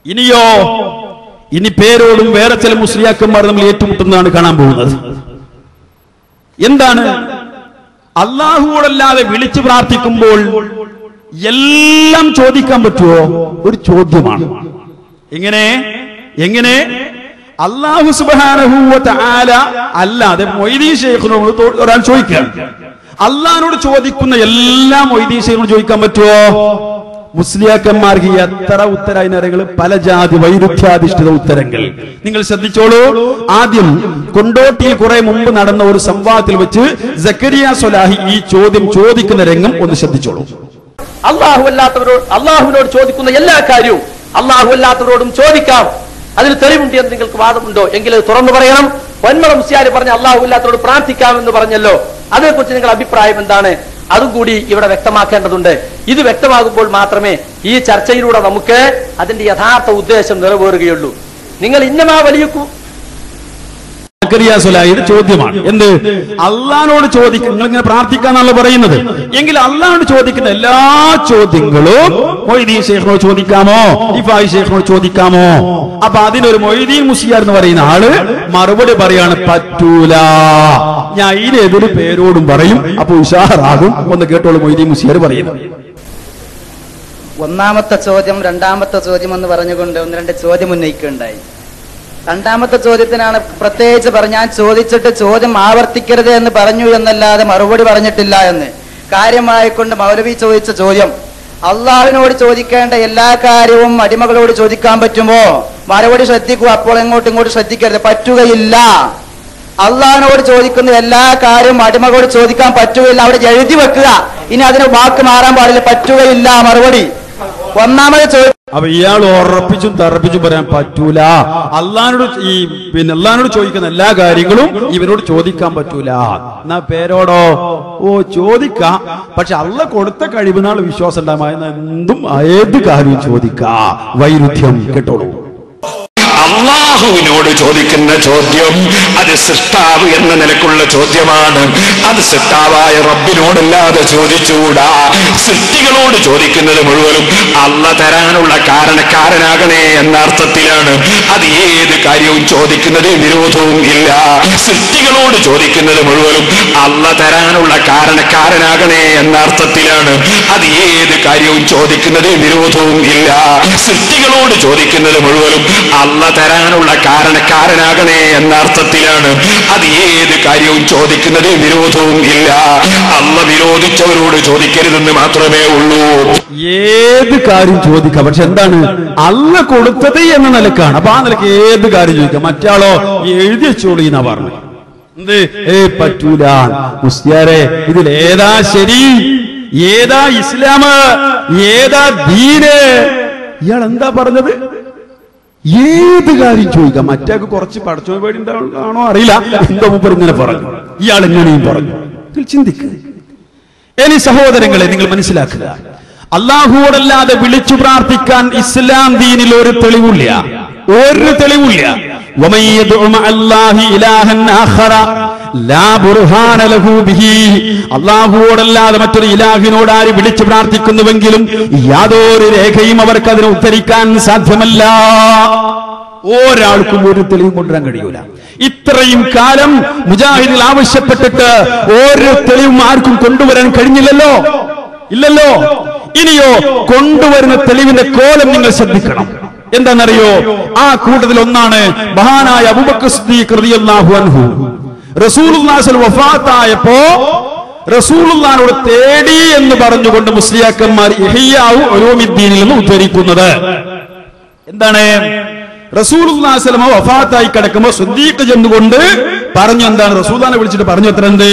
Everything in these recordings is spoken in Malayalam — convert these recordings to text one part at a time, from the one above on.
ഇനിയോ ഇനി പേരോടും വേറെ ചില മുസ്ലിയാക്കന്മാർ നമ്മൾ ഏറ്റുമുട്ടുന്നതാണ് കാണാൻ പോകുന്നത് എന്താണ് അള്ളാഹുവോടല്ലാതെ വിളിച്ചു പ്രാർത്ഥിക്കുമ്പോൾ എല്ലാം ചോദിക്കാൻ പറ്റുമോ ഒരു ചോദ്യമാണ് എങ്ങനെ എങ്ങനെ അള്ളാഹു സുബാനഹൂവത്ത് ആല അല്ലാതെ മൊയ്തീൻ ഷെയ്ഖിനോട് തോ- ഒരാൾ ചോദിക്കുകയാണ് അള്ളഹാനോട് ചോദിക്കുന്ന എല്ലാ മൊയ്തീൻ ഷെയ്ഖിനോട് ചോദിക്കാൻ പറ്റുമോ മുസ്ലിയാക്കന്മാർക്ക് എത്ര ഉത്തരായിനരങ്ങൾ പല ജാതി വൈരുദ്ധ്യാധിഷ്ഠിത ഉത്തരങ്ങൾ നിങ്ങൾ ശ്രദ്ധിച്ചോളൂ ആദ്യം കൊണ്ടോട്ടിയിൽ കുറെ മുമ്പ് നടന്ന ഒരു സംവാദത്തിൽ വെച്ച് സക്കരിയ സൊലാഹി ഈ ചോദ്യം ചോദിക്കുന്ന രംഗം ഒന്ന് ശ്രദ്ധിച്ചോളൂ അള്ളാഹു അല്ലാത്തവരോട് അള്ളാഹുവിനോട് ചോദിക്കുന്ന എല്ലാ കാര്യവും അള്ളാഹു അല്ലാത്തവരോടും ചോദിക്കാം അതിന് തെളിവുണ്ട് എന്ന് നിങ്ങൾക്ക് വാദമുണ്ടോ എങ്കിൽ അത് തുറന്നു പറയണം പൊന്മള മുസ്യാരി പറഞ്ഞ അള്ളാഹു അല്ലാത്തവരോട് പ്രാർത്ഥിക്കാമെന്ന് പറഞ്ഞല്ലോ അതേക്കുറിച്ച് നിങ്ങളുടെ അഭിപ്രായം എന്താണ് അതും കൂടി ഇവിടെ വ്യക്തമാക്കേണ്ടതുണ്ട് ഇത് വ്യക്തമാകുമ്പോൾ മാത്രമേ ഈ ചർച്ചയിലൂടെ നമുക്ക് അതിന്റെ യഥാർത്ഥ ഉദ്ദേശം നിറവേറുകയുള്ളൂ നിങ്ങൾ ഇന്നമാ വലിയ കു- സക്കരിയ സൊലാഹിയുടെ ചോദ്യമാണ് എന്ത് അള്ളഹാനോട് ചോദിക്കും നിങ്ങൾ ഇങ്ങനെ പ്രാർത്ഥിക്കാന്നാണല്ലോ പറയുന്നത് എങ്കിൽ അള്ളഹാനോട് ചോദിക്കുന്ന എല്ലാ ചോദ്യങ്ങളും മൊയ്തീൻ ഷെയ്ഖിനോട് ചോദിക്കാമോ ഇഫായി ഷെയ്ഖിനോട് ചോദിക്കാമോ അപ്പൊ അതിനൊരു മൊയ്തീൻ മുസിയാർ എന്ന് പറയുന്ന ആള് മറുപടി പറയാണ് പറ്റൂല ഞാൻ ഇതിനെതിര് പേരോടും പറയും അപ്പൊ ഉഷാറാകും ഒന്ന് കേട്ടോളൂ മൊയ്തീൻ മുസിയാർ പറയുന്നത് ഒന്നാമത്തെ ചോദ്യം രണ്ടാമത്തെ ചോദ്യം എന്ന് പറഞ്ഞുകൊണ്ട് ഒന്ന് രണ്ട് ചോദ്യം ഉന്നയിക്കുകയുണ്ടായി രണ്ടാമത്തെ ചോദ്യത്തിനാണ് പ്രത്യേകിച്ച് പറഞ്ഞ ഞാൻ ചോദിച്ചിട്ട് ചോദ്യം ആവർത്തിക്കരുത് എന്ന് പറഞ്ഞു എന്നല്ലാതെ മറുപടി പറഞ്ഞിട്ടില്ല എന്ന് കാര്യമായിക്കൊണ്ട് മൗലവി ചോദിച്ച ചോദ്യം അള്ളാഹുവിനോട് ചോദിക്കേണ്ട എല്ലാ കാര്യവും അടിമകളോട് ചോദിക്കാൻ പറ്റുമോ മറുപടി ശ്രദ്ധിക്കുക അപ്പോൾ എങ്ങോട്ടും ഇങ്ങോട്ടും ശ്രദ്ധിക്കരുത് പറ്റുകയില്ല അള്ളാഹിനോട് ചോദിക്കുന്ന എല്ലാ കാര്യവും അടിമകളോട് ചോദിക്കാൻ പറ്റുകയില്ല അവിടെ എഴുതി വെക്കുക ഇനി അതിന് വാക്ക് മാറാൻ പാടില്ല പറ്റുകയില്ല മറുപടി ഒന്നാമത് ചോദ്യം അപ്പൊ ഇയാൾ ഉറപ്പിച്ചും തറപ്പിച്ചും പറയാൻ പറ്റൂല അള്ളഹാനോട് ഈ പിന്നെ അള്ളഹാനോട് ചോദിക്കുന്ന എല്ലാ കാര്യങ്ങളും ഇവരോട് ചോദിക്കാൻ പറ്റൂല എന്നാ പേരോടോ ഓ ചോദിക്കാം പക്ഷെ അള്ള കൊടുത്ത കഴിവിനാൾ വിശ്വാസം ഉണ്ടാകുന്ന എന്തും ഏത് കാര്യവും ചോദിക്കാ വൈരുദ്ധ്യം കേട്ടോളൂ അള്ളാഹുവിനോട് ചോദിക്കുന്ന ചോദ്യം അത് സൃഷ്ടാവ് എന്ന നിലക്കുള്ള ചോദ്യമാണ് അത് സൃഷ്ടാവായ റബ്ബിനോടല്ലാതെ ചോദിച്ചുകൂടാ സൃഷ്ടികളോട് ചോദിക്കുന്നത് മുഴുവനും അല്ല തരാനുള്ള കാരണക്കാരനാകണേ എന്ന അർത്ഥത്തിലാണ് അത് ഏത് കാര്യവും ചോദിക്കുന്നത് വിരോധവും ഇല്ല സൃഷ്ടികളോട് ചോദിക്കുന്നത് മുഴുവനും അല്ല തരാനുള്ള കാരണക്കാരനാകണേ എന്ന അർത്ഥത്തിലാണ് അത് ഏത് കാര്യവും ചോദിക്കുന്നത് വിരോധവും ഇല്ല സൃഷ്ടികളോട് ചോദിക്കുന്നത് മുഴുവനും അല്ല തരാനുള്ള കാരണക്കാരനാകണേ എന്ന അർത്ഥത്തിലാണ് അത് ഏത് കാര്യവും ചോദിക്കുന്നത് വിരോധവും ഇല്ല അല്ല വിരോധിച്ചവരോട് ചോദിക്കരുതെന്ന് മാത്രമേ ഉള്ളൂ ഏത് കാര്യം ചോദിക്കാം പക്ഷെ എന്താണ് അല്ല കൊടുത്തത് എന്ന നിലക്കാണ് അപ്പൊ ആ നിലക്ക് ഏത് കാര്യം ചോദിക്കാം മറ്റാളോ ഈ എഴുതി വെച്ചോളൂ എന്നാ പറഞ്ഞു എന്ത് ഏ പറ്റൂല മുസ്ലിയാരെ ഇതിൽ ഏതാ ശരി ഏതാ ഇസ്ലാമ് ഏതാ ദീന് ഇയാൾ എന്താ പറഞ്ഞത് ഏത് കാര്യം ചോദിക്കാം മറ്റേക്ക് കുറച്ച് പഠിച്ചോ പേടി ആണോ അറിയില്ല എന്തോ മുമ്പ് ഇങ്ങനെ പറഞ്ഞു ഇയാൾ എങ്ങനെയും പറഞ്ഞു ഇതിൽ ചിന്തിക്കുക ഇനി സഹോദരങ്ങളെ നിങ്ങൾ മനസ്സിലാക്കുക അള്ളാഹുവോടല്ലാതെ വിളിച്ചു പ്രാർത്ഥിക്കാൻ ഇസ്ലാം ദീനിൽ ഒരു തെളിവില്ല ഒരു തെളിവില്ല ومن يدع مع الله إلها آخر لا برهان له به അള്ളാഹുവോടല്ലാതെ മറ്റൊരു ഇലാഹിനോട് ആര് വിളിച്ചു പ്രാർത്ഥിക്കുന്നുവെങ്കിലും യാതൊരു രേഖയും അവർക്ക് അതിനെ ഉദ്ധരിക്കാൻ സാധ്യമല്ല ഒരാൾക്കും ഒരു തെളിവും കൊണ്ടുവരാൻ കഴിയൂല ഇത്രയും കാലം മുജാഹിദിൽ ആവശ്യപ്പെട്ടിട്ട് ഒരു തെളിവും ആർക്കും കൊണ്ടുവരാൻ കഴിഞ്ഞില്ലല്ലോ ഇല്ലല്ലോ ഇനിയോ കൊണ്ടുവരുന്ന തെളിവിന്റെ കോലം നിങ്ങൾ ശ്രദ്ധിക്കണം എന്താണെന്നറിയോ ആ കൂട്ടത്തിൽ ഒന്നാണ് മഹാനായ അബൂബക്കർ സിദ്ദീഖ് റളിയല്ലാഹു അൻഹു റസൂലുള്ളാഹി വഫാത്തായപ്പോ റസൂലുള്ളാഹിനോട് തേടി എന്ന് പറഞ്ഞുകൊണ്ട് മുസ്ലിയാക്കന്മാർ ഇഹിയാവു ഒലോമിദ്ദീനിൽ നിന്ന് ഉദ്ധരിക്കുന്നത് എന്താണ് റസൂലുള്ളാഹിസ്ലമ വഫാത്തായി കിടക്കുമ്പോ സുദ്ദീഖ് ചെന്നുകൊണ്ട് പറഞ്ഞു എന്താണ് റസൂലാനെ വിളിച്ചിട്ട് പറഞ്ഞു എത്ര എന്ത്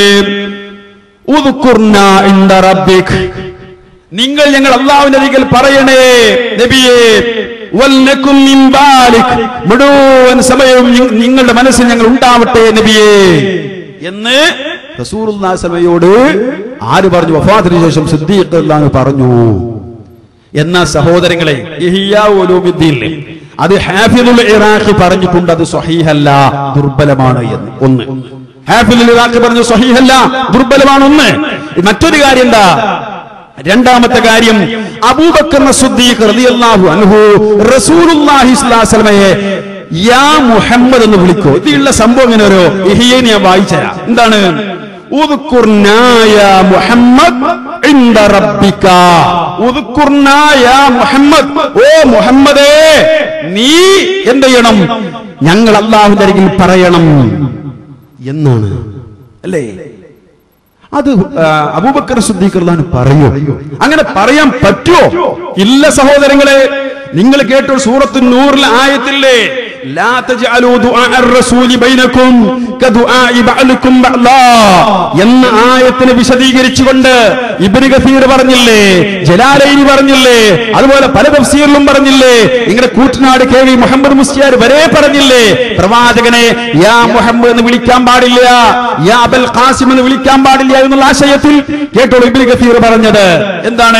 ഉദ്കുർന ഇൻദ റബ്ബിക് നിങ്ങൾ ഞങ്ങൾ അള്ളാഹുവിന്റെ അരികിൽ പറയണേ നബിയേ വൽനകും മിൻ ബാലിക് മുഴുവൻ സമയവും നി- നിങ്ങളുടെ മനസ്സിൽ ഞങ്ങൾ ഉണ്ടാവട്ടെ നബിയേ എന്ന് റസൂലുള്ളാഹിസ്ലമയോട് ആര് പറഞ്ഞു വഫാത്തിന് ശേഷം സിദ്ദീഖ് അള്ളാഹു പറഞ്ഞു എന്നാ സഹോദരങ്ങളെ ഇഹിയാ ഉലൂമുദ്ദീനിലെ അത് ഹാഫിദുൽ ഇറാഖി പറഞ്ഞിട്ടുണ്ട് അത് സ്വഹീഹല്ല ദുർബലമാണ് എന്ന് ഒന്ന് ഹാഫിദുൽ ഇറാഖി പറഞ്ഞു സ്വഹീഹല്ല ദുർബലമാണ് ഒന്ന് മറ്റൊരു കാര്യം എന്താ രണ്ടാമത്തെ കാര്യം അബൂബക്കർ സിദ്ദീഖ് റളിയല്ലാഹു അൻഹു റസൂലുള്ളാഹി സ്വല്ലല്ലാഹു അലൈഹി വസല്ലമയെ യാ മുഹമ്മദ് എന്ന് വിളിക്കോ ഇതിലുള്ള സംഭവം ഇങ്ങനെ ഒരു ഇഹിയെ ഞാൻ വായിച്ചുതരാം എന്താണ് ഉദ്കുർനാ യാ മുഹമ്മദ് ഇൻദ റബ്ബിക ഉദ്കുർനാ യാ മുഹമ്മദ് ഓ മുഹമ്മദേ നീ എന്ത് ചെയ്യണം ഞങ്ങൾ അള്ളാഹുവിന്റെ അരികിൽ പറയണം എന്നാണ് അല്ലേ അത് ആ, അബൂബക്കർ സിദ്ദീഖ് റളിയല്ലാഹു പറയോ അങ്ങനെ പറയാൻ പറ്റുമോ ഇല്ല സഹോദരങ്ങളെ നിങ്ങൾ കേട്ടോ സൂറത്തു നൂറിലെ ആയത്തില്ലേ ലാ തജ്അലൂ ദുആഅർ റസൂലി ബൈനക്കും കദുആഇ ബഅലുക്കും ബഅലാ എന്ന ആയത്തിനെ വിശദീകരിച്ചുകൊണ്ട് ഇബ്നു ഗഫീർ പറഞ്ഞില്ലേ ജലാലൈനി പറഞ്ഞില്ലേ അതുപോലെ പല തഫ്സീറിലും പറഞ്ഞില്ലേ നിങ്ങളുടെ കൂറ്റനാട് കെ വി മുഹമ്മദ് മുസ്ലിയാർ വരെ പറഞ്ഞില്ലേ പ്രവാചകനെ യാ മുഹമ്മദ് എന്ന് വിളിക്കാൻ പാടില്ല യാ അബൽ ഖാസിം എന്ന് വിളിക്കാൻ പാടില്ല എന്നുള്ള ആശയത്തിൽ കേട്ടോളൂ ഇബ്നു ഗഫീർ പറഞ്ഞത് എന്താണ്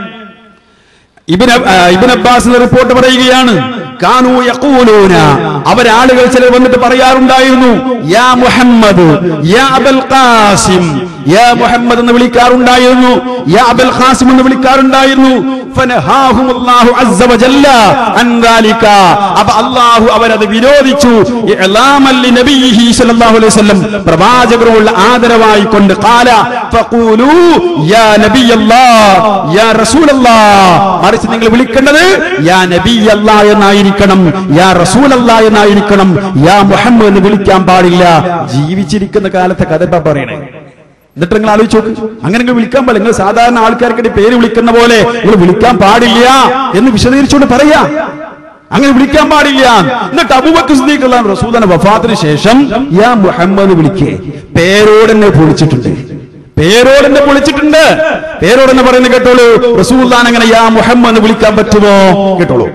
ഇബിൻ ഇബിൻ അബ്ബാസ് റിപ്പോർട്ട് പറയുകയാണ് കാനു യഖൂലൂന അവരാളുകൾ ചിലർ വന്നിട്ട് പറയാറുണ്ടായിരുന്നു യാ മുഹമ്മദ് യാ അബൽ ഖാസിം യാ മുഹമ്മദ് എന്ന് വിളിക്കാറുണ്ടായിരുന്നു യാ അബൽ ഖാസിം എന്ന് വിളിക്കാറുണ്ടായിരുന്നു ഫനഹാഹുമുല്ലാഹു അസ്സ വജല്ല അൻ ദാലിക അപ്പൊ അല്ലാഹു അവരത് വിരോധിച്ചു ഇഅ്ലാമൻ ലിനബിയിഹി സ്വല്ലല്ലാഹു അലൈഹി വസല്ലം പ്രവാചകരോടുള്ള ആദരവായി കൊണ്ട് ഖാല ഫഖൂലു യാ നബിയല്ലാഹ് യാ റസൂലല്ലാഹ് മറിച്ച് നിങ്ങൾ വിളിക്കേണ്ടത് യാ നബിയല്ലാ എന്നായിരിക്കണം യാ റസൂലല്ലാ എന്നായിരിക്കണം യാ മുഹമ്മദ് എന്ന് വിളിക്കാൻ പാടില്ല ജീവിച്ചിരിക്കുന്ന കാലത്തെ കഥ ഇപ്പൊ പറയണേ എന്നിട്ട് നിങ്ങൾ ആലോചിച്ച് നോക്ക് അങ്ങനെ നിങ്ങൾ വിളിക്കാൻ പാടില്ല നിങ്ങൾ സാധാരണ ആൾക്കാർക്കിടെ പേര് വിളിക്കുന്ന പോലെ നിങ്ങൾ വിളിക്കാൻ പാടില്ല എന്ന് വിശദീകരിച്ചുകൊണ്ട് പറയാ അങ്ങനെ വിളിക്കാൻ പാടില്ല എന്നിട്ട് അബൂബക്കർ സിദ്ദീഖ് റളിയല്ലാഹു അൻഹു റസൂലിന്റെ വഫാത്തിന് ശേഷം യാ മുഹമ്മദ് വിളിക്കേ പേരോടെന്നെ പൊളിച്ചിട്ടുണ്ട് പേരോടെന്നെ പൊളിച്ചിട്ടുണ്ട് പേരോടെന്നെ പറയുന്നത് കേട്ടോളൂ റസൂൽദാൻ അങ്ങനെ യാ മുഹമ്മദ് എന്ന് വിളിക്കാൻ പറ്റുമോ കേട്ടോളൂ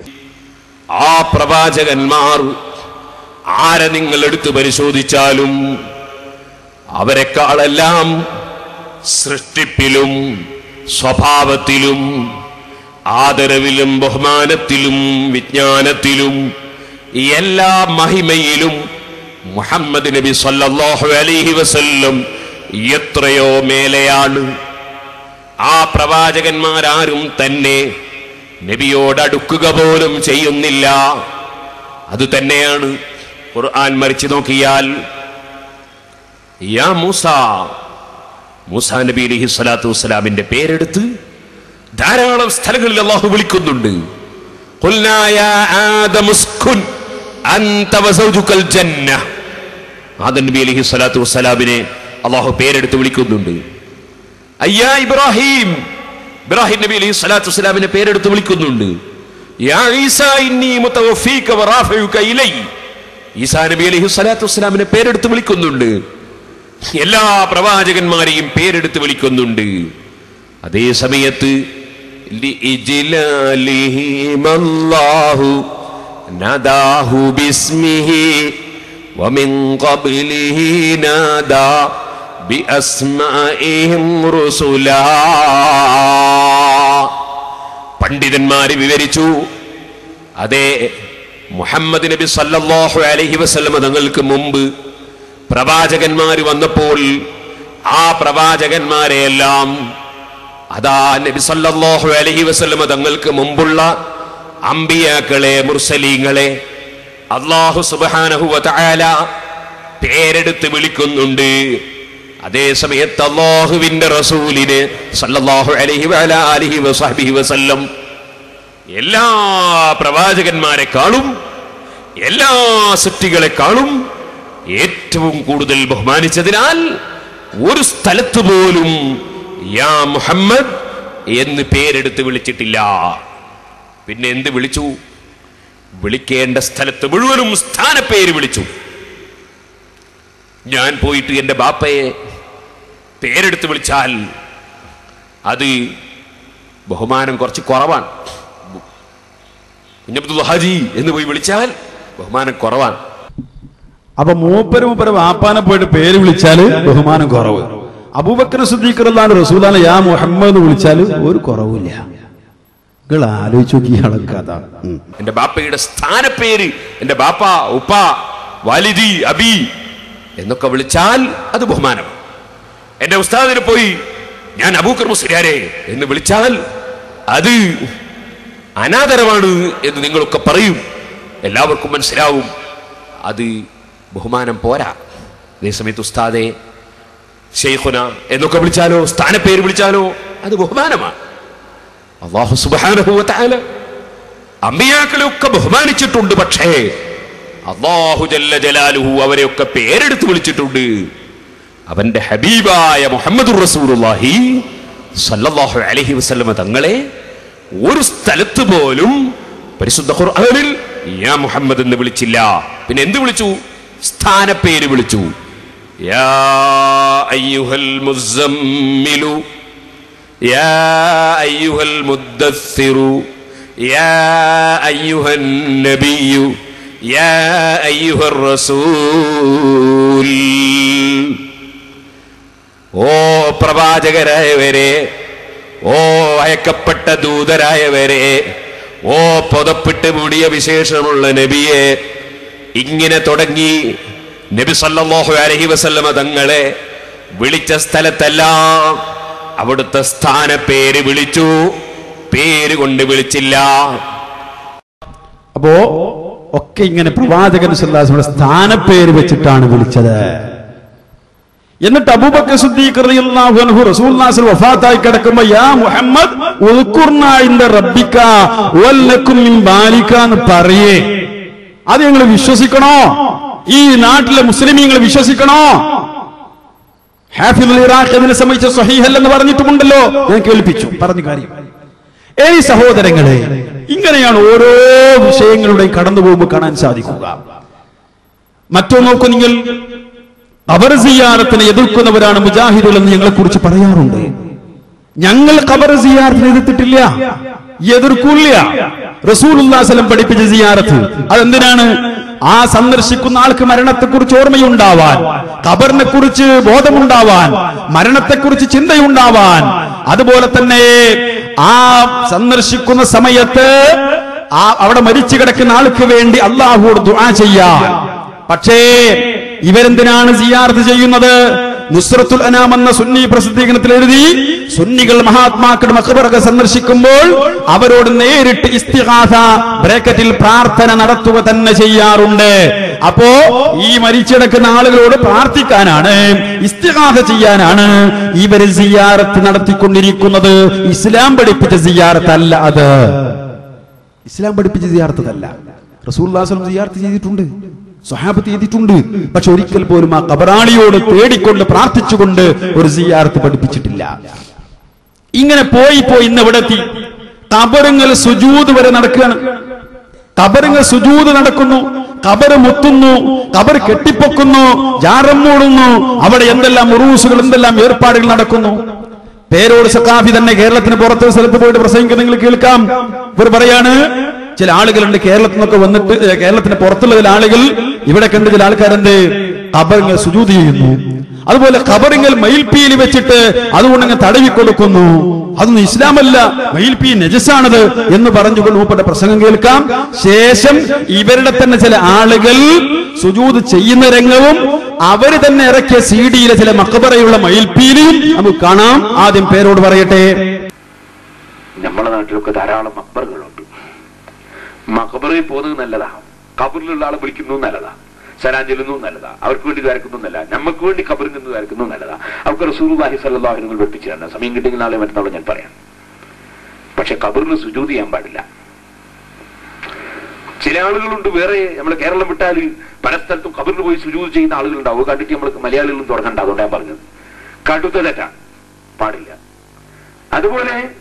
ആ പ്രവാചകന്മാർ ആരെ നിങ്ങൾ എടുത്തു പരിശോധിച്ചാലും അവരെക്കാളെല്ലാം സൃഷ്ടിപ്പിലും സ്വഭാവത്തിലും ആദരവിലും ബഹുമാനത്തിലും വിജ്ഞാനത്തിലും എല്ലാ മഹിമയിലും മുഹമ്മദ് നബി സല്ലല്ലാഹു അലൈഹി വസല്ലം എത്രയോ മേലെയാണ് ആ പ്രവാചകന്മാരാരും തന്നെ നബിയോട് അടുക്കുക പോലും ചെയ്യുന്നില്ല അത് തന്നെയാണ് ഖുർആൻ മറിച്ചു നോക്കിയാൽ യാ മൂസ മൂസ നബി അലൈഹി സ്വലാത്തു വസ്സലാമിന്റെ പേരെടുത്ത് ധാരാളം സ്ഥലങ്ങളിൽ അള്ളാഹു വിളിക്കുന്നുണ്ട് ഖുൽനാ യാ ആദമു ഉസ്കുൻ അൻത വസൗജുകൽ ജന്ന ആദം നബി അലൈഹി സ്വലാത്തു വസ്സലാമിനെ അള്ളാഹു പേരെടുത്ത് വിളിക്കുന്നുണ്ട് അയ്യാ ഇബ്രാഹിം ഇബ്രാഹിം നബി അലൈഹി സ്വലാത്തു വസ്സലാമിനെ പേരെടുത്ത് വിളിക്കുന്നുണ്ട് യാ ഈസ ഇന്നി മുതവഫീക വറാഫിഉക ഇലൈ ഈസാ നബി അലൈഹി സ്വലാത്തു വസ്സലാമിനെ പേരെടുത്ത് വിളിക്കുന്നുണ്ട് എല്ലാ പ്രവാചകന്മാരെയും പേരെടുത്ത് വിളിക്കുന്നുണ്ട് അതേ സമയത്ത് لإجلالهم الله نداه باسمه ومن قبله نادى بأسمائهم رسلا പണ്ഡിതന്മാര് വിവരിച്ചു അതെ മുഹമ്മദ് നബി സല്ലല്ലാഹു അലൈഹി വസല്ലമ തങ്ങൾക്ക് മുമ്പ് പ്രവാചകന്മാര് വന്നപ്പോൾ ആ പ്രവാചകന്മാരെയെല്ലാം അതാ നബി സല്ലല്ലാഹു അലൈഹി വസല്ലമ തങ്ങൾക്ക് മുമ്പുള്ള അമ്പിയാക്കളെ മുർസലീങ്ങളെ അള്ളാഹു സുബ്ഹാനഹു വതആല പേരെടുത്ത് വിളിക്കുന്നുണ്ട് അതേ സമയത്ത് അള്ളാഹുവിന്റെ റസൂലിന് സല്ലല്ലാഹു അലൈഹി വഅല ആലിഹി വസഹ്ബിഹി വസല്ലം എല്ലാ പ്രവാചകന്മാരെക്കാളും എല്ലാ സൃഷ്ടികളെക്കാളും ഏറ്റവും കൂടുതൽ ബഹുമാനിച്ചതിനാൽ ഒരു സ്ഥലത്ത് പോലും യാ മുഹമ്മദ് എന്ന് പേരെടുത്ത് വിളിച്ചിട്ടില്ല പിന്നെ എന്ത് വിളിച്ചു വിളിക്കേണ്ട സ്ഥലത്ത് മുഴുവനും സ്ഥാനപ്പേര് വിളിച്ചു ഞാൻ പോയിട്ട് എൻ്റെ ബാപ്പയെ പേരെടുത്ത് വിളിച്ചാൽ അത് ബഹുമാനം കുറച്ച് കുറവാണ് കുഞ്ഞബ്ദുൽ ഹാജി എന്ന് പോയി വിളിച്ചാൽ ബഹുമാനം കുറവാണ് അപ്പൊ മൂപ്പര് മൂപ്പര് വാപ്പാനെ പോയിട്ട് പേര് വിളിച്ചാല് ബഹുമാനം കുറവ് അബൂബക്കർ സിദ്ദീഖ് റളിയല്ലാഹു അൻഹു റസൂലാണ് യാ മുഹമ്മദ് എന്ന് വിളിച്ചാല് ഒരു കുറവില്ല നിങ്ങൾ ആലോചിച്ച് നോക്കി ഇയാളെ കഥ ഉം. എന്റെ ബാപ്പയുടെ സ്ഥാനപ്പേര് എന്റെ ബാപ്പ ഉപ്പ വാലിദി അബി എന്നൊക്കെ വിളിച്ചാൽ അത് ബഹുമാനം എന്റെ ഉസ്താദിനെ പോയി ഞാൻ അബൂക്കർ മുസ്ലിയാരെ എന്ന് വിളിച്ചാൽ അത് അനാദരവാണ് എന്ന് നിങ്ങളൊക്കെ പറയും എല്ലാവർക്കും മനസ്സിലാവും അത് ബഹുമാനം പോരാ അതേസമയത്ത് ഉസ്താദെ ഷെയ്ഖുന എന്നൊക്കെ വിളിച്ചാലോ സ്ഥാനപ്പേര് വിളിച്ചാലോ അത് ബഹുമാനമാണ് അള്ളാഹു സുബ്ഹാനഹു വ തആല അമ്പിയാക്കളെയൊക്കെ ബഹുമാനിച്ചിട്ടുണ്ട് പക്ഷേ അള്ളാഹു ജല്ല ജലാലുഹു അവരെയൊക്കെ പേരെടുത്ത് വിളിച്ചിട്ടുണ്ട് അവന്റെ ഹബീബായ മുഹമ്മദ് റസൂലുള്ളാഹി സല്ലല്ലാഹു അലൈഹി വസല്ലമ തങ്ങളെ ഒരു സ്ഥലത്ത് പോലും പരിശുദ്ധ ഖുർആനിൽ യാ മുഹമ്മദ് എന്ന് വിളിച്ചില്ല പിന്നെ എന്ത് വിളിച്ചു സ്ഥാനപ്പേര് വിളിച്ചു യാ അയ്യുഹൽ മുസമ്മിലു يا أيها المدثر يا أيها النبي يا أيها الرسول ഓ പ്രവാചകരായവരെ ഓ അയക്കപ്പെട്ട ദൂതരായവരെ ഓ പുതപ്പിട്ട് മൂടിയ വിശേഷമുള്ള നബിയെ ഇങ്ങനെ തുടങ്ങി നബി സല്ലല്ലാഹു അലൈഹി വസല്ലമ തങ്ങളെ വിളിച്ച സ്ഥലത്തെല്ലാം അവിടുത്തെ സ്ഥാന പേര് വിളിച്ചു പേര് കൊണ്ട് വിളിച്ചില്ല അപ്പോ ഒക്കെ ഇങ്ങനെ പ്രവാചകൻ സല്ലാസിയുടെ സ്ഥാനപ്പേര് വെച്ചിട്ടാണ് വിളിച്ചത് എന്നിട്ട് അബൂബക്കർ സിദ്ദീഖ് റളിയല്ലാഹു അൻഹു റസൂലുള്ളാഹി വഫാത്തായി കിടക്കുമ്പോ യാ മുഹമ്മദ് ഉദ്കുർന ഇൻദ റബ്ബിക വല്ലക്കും മിൻ ബാലിക എന്ന് പറയേ അത് നിങ്ങൾ വിശ്വസിക്കണോ ഈ നാട്ടിലെ മുസ്ലിമീങ്ങൾ വിശ്വസിക്കണോ ഹാഫിദുൽ ഇറാഖ് ഇതിനെ സംബന്ധിച്ച് സ്വഹീഹൽ എന്ന് പറഞ്ഞിട്ടുമുണ്ടല്ലോ ഞാൻ കേൾപ്പിച്ചു പറഞ്ഞു കാര്യം ഏയ് സഹോദരങ്ങളെ ഇങ്ങനെയാണ് ഓരോ വിഷയങ്ങളുടെയും കടന്നു പോകുമ്പോൾ കാണാൻ സാധിക്കുക മറ്റോ നോക്കൂ നിങ്ങൾ ഖബർ സിയാറത്തിനെ എതിർക്കുന്നവരാണ് മുജാഹിദുകൾ എന്ന് ഞങ്ങളെ കുറിച്ച് പറയാറുണ്ട് ഞങ്ങൾ ഖബർ സിയാറത്തിനെ എതിർത്തിട്ടില്ല എതിർക്കൂല്ല റസൂലുല്ലാസലം പഠിപ്പിച്ച സിയാറത്ത് അതെന്തിനാണ് ആ സന്ദർശിക്കുന്ന ആൾക്ക് മരണത്തെക്കുറിച്ച് ഓർമ്മയുണ്ടാവാൻ ഖബറിനെ കുറിച്ച് ബോധമുണ്ടാവാൻ മരണത്തെക്കുറിച്ച് ചിന്തയുണ്ടാവാൻ അതുപോലെ തന്നെ ആ സന്ദർശിക്കുന്ന സമയത്ത് ആ അവിടെ മരിച്ചു കിടക്കുന്ന ആൾക്ക് വേണ്ടി അള്ളാഹുവോട് ദുആ ചെയ്യാൻ പക്ഷേ ഇവരെന്തിനാണ് സിയാർത്ത് ചെയ്യുന്നത് നുസ്രത്തുൽ അനാം എന്ന സുന്നി പ്രസിദ്ധീകരണത്തിൽ എഴുതി സുന്നികൾ മഹാത്മാക്കളുടെ മഖബറൊക്കെ സന്ദർശിക്കുമ്പോൾ അവരോട് നേരിട്ട് ഇസ്തിഹാസ ബ്രാക്കറ്റിൽ പ്രാർത്ഥന നടത്തുക തന്നെ ചെയ്യാറുണ്ട് അപ്പോ ഈ മരിച്ചെടുക്കുന്ന ആളുകളോട് പ്രാർത്ഥിക്കാനാണ് ഇസ്തിഹാസ ചെയ്യാനാണ് ഇവര് സിയാറത്ത് നടത്തിക്കൊണ്ടിരിക്കുന്നത് ഇസ്ലാം പഠിപ്പിച്ച സിയാറത്തല്ല അത് ഇസ്ലാം പഠിപ്പിച്ച സിയാർത്തതല്ല റസൂല്ലാസ്ലം സിയാർത്ത് ചെയ്തിട്ടുണ്ട് സ്വഹാബത്ത് ചെയ്തിട്ടുണ്ട് പക്ഷെ ഒരിക്കൽ പോലും ആ കബറാളിയോട് തേടിക്കൊണ്ട് പ്രാർത്ഥിച്ചുകൊണ്ട് ഒരു സിയാർത്ത് പഠിപ്പിച്ചിട്ടില്ല ഇങ്ങനെ പോയി പോയി ഇന്ന് ഇവിടെ എത്തി കബറുങ്ങൾ സുജൂത് വരെ നടക്കുകയാണ് കബറുങ്ങൾ സുജൂത് നടക്കുന്നു കബറ് മുത്തുന്നു കബർ കെട്ടിപ്പൊക്കുന്നു ജാറം മൂടുന്നു അവിടെ എന്തെല്ലാം ഉറൂസുകൾ എന്തെല്ലാം ഏർപ്പാടുകൾ നടക്കുന്നു പേരോട് സക്കാഫി തന്നെ കേരളത്തിന് പുറത്ത് സ്ഥലത്ത് പോയിട്ട് പ്രസംഗിക്കുന്ന നിങ്ങൾ കേൾക്കാം ഇവർ പറയാണ് ചില ആളുകളുണ്ട് കേരളത്തിൽ നിന്നൊക്കെ വന്നിട്ട് ഏ, കേരളത്തിന് പുറത്തുള്ള ചില ആളുകൾ ഇവിടെ കണ്ട് ചില ആൾക്കാരെന്ത് ഖബറിങ്ങൾ സുജൂത് ചെയ്യുന്നു അതുപോലെ ഖബറിങ്ങൾ മയിൽപ്പീലി വെച്ചിട്ട് അതുകൊണ്ട് അങ്ങ് തടവി കൊടുക്കുന്നു അതൊന്നും ഇസ്ലാമല്ല മയിൽപ്പീ നജസാണത് എന്ന് പറഞ്ഞുകൊണ്ട് മൂപ്പന്റെ പ്രസംഗം കേൾക്കാം ശേഷം ഇവരുടെ തന്നെ ചില ആളുകൾ സുജൂത് ചെയ്യുന്ന രംഗവും അവര് തന്നെ ഇറക്കിയ സി ഡിയിലെ ചില മക്കബറയുള്ള മയിൽപ്പീലിയും നമുക്ക് കാണാം ആദ്യം പേരോട് പറയട്ടെ നമ്മളെ നാട്ടിലൊക്കെ ധാരാളം മക്ബറുകളുണ്ട് മക്ബറിൽ പോകുന്നത് നല്ലതാ കബറിലുള്ള ആളെ വിളിക്കുന്നത് നല്ലതാ സലാം ചെല്ലുന്നു നല്ലതാ അവർക്ക് വേണ്ടി ദ്വാരക്കുന്നു നല്ല നമുക്ക് വേണ്ടി കബറിൽ നിന്ന് ദ്വാരക്കുന്നു നല്ലതാ അവർക്ക് റസൂർവാഹി സല്ലാഹിനുകൾ പഠിപ്പിച്ചു തരണം സമയം കിട്ടിയെങ്കിൽ നാളെ മറ്റന്നാളെ ഞാൻ പറയാം പക്ഷെ കബറിന് സുജൂതി ചെയ്യാൻ പാടില്ല ചില ആളുകളുണ്ട് വേറെ നമ്മൾ കേരളം വിട്ടാൽ പല സ്ഥലത്തും കബറിന് പോയി സുജൂത് ചെയ്യുന്ന ആളുകളുണ്ടാവും അത് കണ്ടിട്ട് നമ്മൾ മലയാളികളും തുടങ്ങണ്ട അതുകൊണ്ടാണ് ഞാൻ പറഞ്ഞത് കടുത്ത തെറ്റാണ് പാടില്ല അതുപോലെ